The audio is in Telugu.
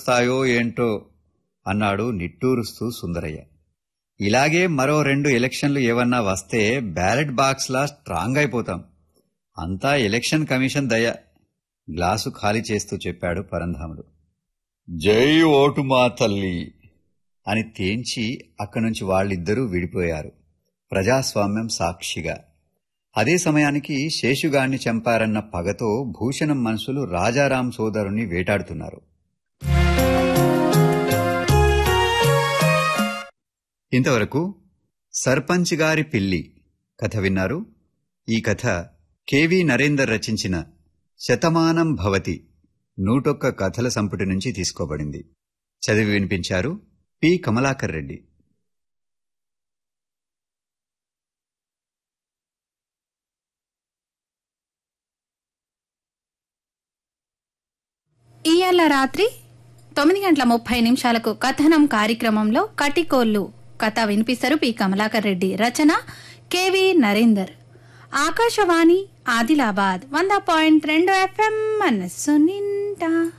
వస్తాయో ఏంటో అన్నాడు నిట్టూరుస్తూ సుందరయ్య ఇలాగే మరో రెండు ఎలక్షన్లు ఏవన్నా వస్తే బ్యాలెట్ బాక్స్లా స్ట్రాంగ్ అయిపోతాం అంతా ఎలక్షన్ కమిషన్ దయ గ్లాసు ఖాళీ చేస్తూ చెప్పాడు పరంధాముడు జై ఓటు మా తల్లి అని తేంచి అక్కడి నుంచి వాళ్ళిద్దరూ విడిపోయారు ప్రజాస్వామ్యం సాక్షిగా అదే సమయానికి శేషుగాణ్ణి చంపారన్న పగతో భూషణం మనుషులు రాజారాం సోదరుణ్ణి వేటాడుతున్నారు ఇంతవరకు సర్పంచ్ గారి పిల్లి కథ విన్నారు ఈ కథ కెవి నరేందర్ రచించిన శతమానం భవతి నూటొక్క కథల సంపుటి నుంచి తీసుకోబడింది చదివి వినిపించారు పి కమలాకర్ రెడ్డి ఇయ్యాల రాత్రి తొమ్మిది గంటల ముప్పై నిమిషాలకు కథనం కార్యక్రమంలో కటికోళ్ళు కథ వినిపిస్తారు పి కమలాకర్ రెడ్డి రచన కెవి నరేందర్ ఆకాశవాణి ఆదిలాబాద్ వంద పాయింట్ రెండు ఎఫ్ఎం మనస్సు నిండా